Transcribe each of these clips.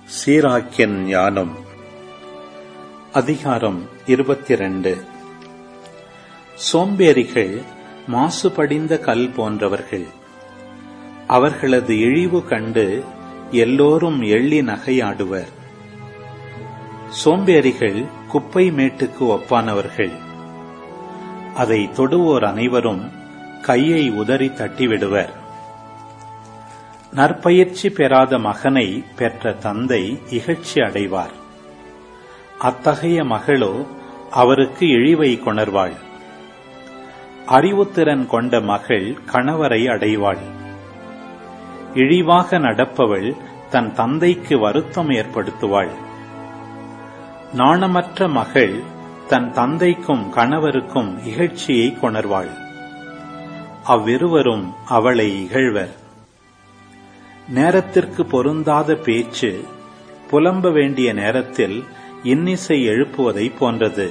சீராக்கியன் ஞானம் அதிகாரம் இருபத்திரண்டு சோம்பேறிகள் மாசுபடிந்த கல் போன்றவர்கள் அவர்களது இழிவு கண்டு எல்லோரும் எள்ளி நகையாடுவர் சோம்பேறிகள் குப்பை மேட்டுக்கு ஒப்பானவர்கள் அதை தொடுவோர் அனைவரும் கையை உதறி தட்டிவிடுவர் நற்பயிற்சி பெறாத மகனை பெற்ற தந்தை இகழ்ச்சி அடைவார் அத்தகைய மகளோ அவருக்கு இழிவை கொணர்வாள் அறிவுத்திறன் கொண்ட மகள் கணவரை அடைவாள் இழிவாக நடப்பவள் தன் தந்தைக்கு வருத்தம் ஏற்படுத்துவாள் நாணமற்ற மகள் தன் தந்தைக்கும் கணவருக்கும் இகழ்ச்சியை கொணர்வாள் அவ்விருவரும் அவளை இகழ்வர் நேரத்திற்கு பொருந்தாத பேச்சு புலம்ப வேண்டிய நேரத்தில் இன்னிசை எழுப்புவதை போன்றது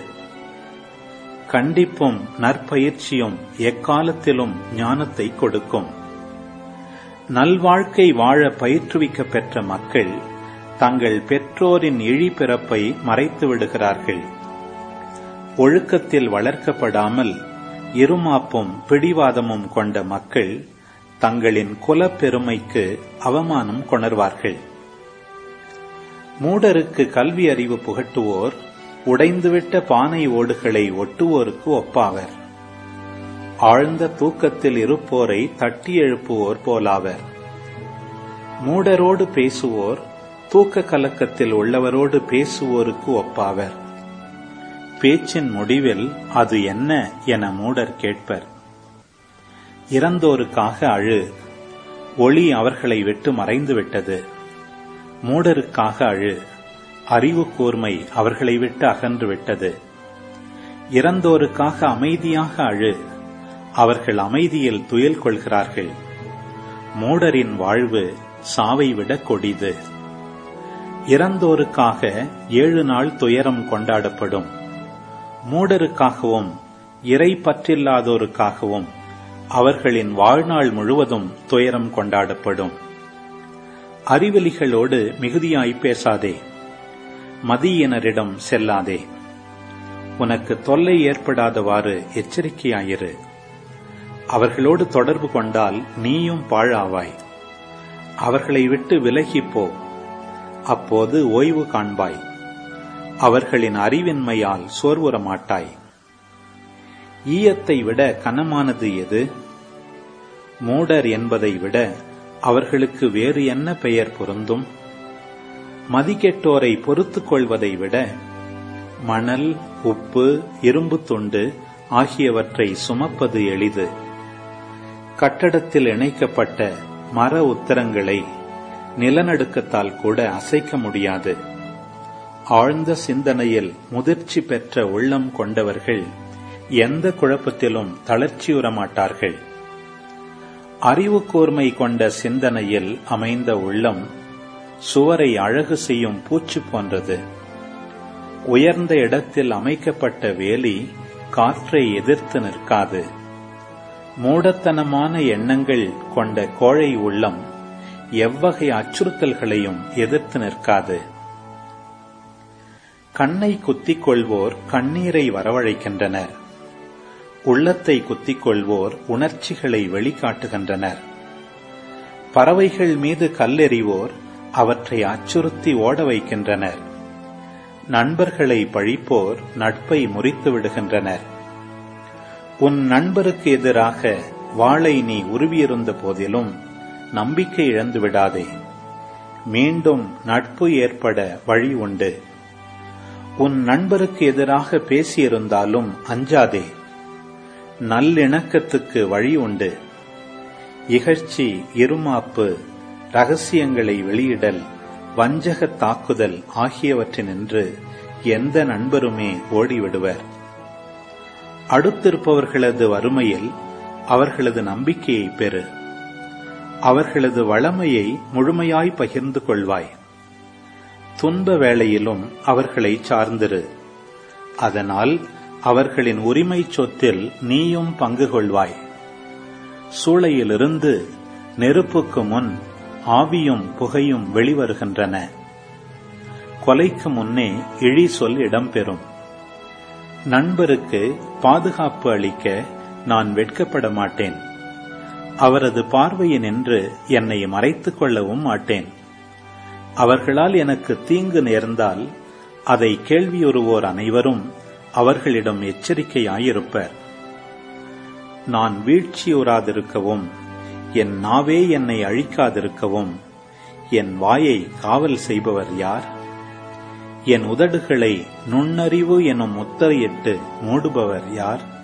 கண்டிப்பும் நற்பயிற்சியும் எக்காலத்திலும் ஞானத்தை கொடுக்கும் நல்வாழ்க்கை வாழ பயிற்றுவிக்க பெற்ற மக்கள் தங்கள் பெற்றோரின் இழிபிறப்பை மறைத்து விடுகிறார்கள் ஒழுக்கத்தில் வளர்க்கப்படாமல் இருமாப்பும் பிடிவாதமும் கொண்ட மக்கள் தங்களின் குலப்பெருமைக்கு அவமானம் கொணர்வார்கள் மூடருக்கு கல்வி அறிவு புகட்டுவோர் உடைந்துவிட்ட பானை ஓடுகளை ஒட்டுவோருக்கு ஒப்பாவர் ஆழ்ந்த தூக்கத்தில் இருப்போரை தட்டி எழுப்புவோர் போலாவர் மூடரோடு பேசுவோர் தூக்க கலக்கத்தில் உள்ளவரோடு பேசுவோருக்கு ஒப்பாவர் பேச்சின் முடிவில் அது என்ன என மூடர் கேட்பர் இறந்தோருக்காக அழு ஒளி அவர்களை விட்டு மறைந்துவிட்டது மூடருக்காக அழு அறிவு கூர்மை அவர்களை விட்டு அகன்று விட்டது இறந்தோருக்காக அமைதியாக அழு அவர்கள் அமைதியில் துயில் கொள்கிறார்கள் மூடரின் வாழ்வு சாவை விட கொடிது இறந்தோருக்காக ஏழு நாள் துயரம் கொண்டாடப்படும் மூடருக்காகவும் இறை பற்றில்லாதோருக்காகவும் அவர்களின் வாழ்நாள் முழுவதும் துயரம் கொண்டாடப்படும் அறிவலிகளோடு மிகுதியாய் பேசாதே மதியினரிடம் செல்லாதே உனக்கு தொல்லை ஏற்படாதவாறு எச்சரிக்கையாயிரு அவர்களோடு தொடர்பு கொண்டால் நீயும் பாழாவாய் அவர்களை விட்டு விலகிப்போ அப்போது ஓய்வு காண்பாய் அவர்களின் அறிவின்மையால் சோர்வுற மாட்டாய் ஈயத்தை விட கனமானது எது மூடர் என்பதை விட அவர்களுக்கு வேறு என்ன பெயர் பொருந்தும் மதிக்கெட்டோரை பொறுத்துக் கொள்வதை விட மணல் உப்பு இரும்பு துண்டு ஆகியவற்றை சுமப்பது எளிது கட்டடத்தில் இணைக்கப்பட்ட மர உத்தரங்களை நிலநடுக்கத்தால் கூட அசைக்க முடியாது ஆழ்ந்த சிந்தனையில் முதிர்ச்சி பெற்ற உள்ளம் கொண்டவர்கள் எந்த குழப்பத்திலும் தளர்ச்சியுற மாட்டார்கள் அறிவு கூர்மை கொண்ட சிந்தனையில் அமைந்த உள்ளம் சுவரை அழகு செய்யும் பூச்சு போன்றது உயர்ந்த இடத்தில் அமைக்கப்பட்ட வேலி காற்றை எதிர்த்து நிற்காது மூடத்தனமான எண்ணங்கள் கொண்ட கோழை உள்ளம் எவ்வகை அச்சுறுத்தல்களையும் எதிர்த்து நிற்காது கண்ணை குத்திக் கொள்வோர் கண்ணீரை வரவழைக்கின்றனர் உள்ளத்தை குத்திக் கொள்வோர் உணர்ச்சிகளை வெளிக்காட்டுகின்றனர் பறவைகள் மீது கல்லெறிவோர் அவற்றை அச்சுறுத்தி ஓட வைக்கின்றனர் நண்பர்களை பழிப்போர் நட்பை முறித்து விடுகின்றனர் உன் நண்பருக்கு எதிராக வாளை நீ உருவியிருந்த போதிலும் நம்பிக்கை இழந்து விடாதே மீண்டும் நட்பு ஏற்பட வழி உண்டு உன் நண்பருக்கு எதிராக பேசியிருந்தாலும் அஞ்சாதே நல்லிணக்கத்துக்கு வழி உண்டு இகழ்ச்சி இருமாப்பு ரகசியங்களை வெளியிடல் வஞ்சக தாக்குதல் ஆகியவற்றினின்று எந்த நண்பருமே ஓடிவிடுவர் அடுத்திருப்பவர்களது வறுமையில் அவர்களது நம்பிக்கையை பெறு அவர்களது வளமையை முழுமையாய் பகிர்ந்து கொள்வாய் துன்ப வேளையிலும் அவர்களை சார்ந்திரு அதனால் அவர்களின் உரிமை சொத்தில் நீயும் பங்கு கொள்வாய் சூளையிலிருந்து நெருப்புக்கு முன் ஆவியும் புகையும் வெளிவருகின்றன கொலைக்கு முன்னே இழி சொல் இடம்பெறும் நண்பருக்கு பாதுகாப்பு அளிக்க நான் வெட்கப்பட மாட்டேன் அவரது பார்வையினின்று என்னை மறைத்துக் கொள்ளவும் மாட்டேன் அவர்களால் எனக்கு தீங்கு நேர்ந்தால் அதை கேள்வியுறுவோர் அனைவரும் அவர்களிடம் எச்சரிக்கையாயிருப்பர் நான் வீழ்ச்சியுறாதிருக்கவும் என் நாவே என்னை அழிக்காதிருக்கவும் என் வாயை காவல் செய்பவர் யார் என் உதடுகளை நுண்ணறிவு எனும் முத்திரையிட்டு மூடுபவர் யார்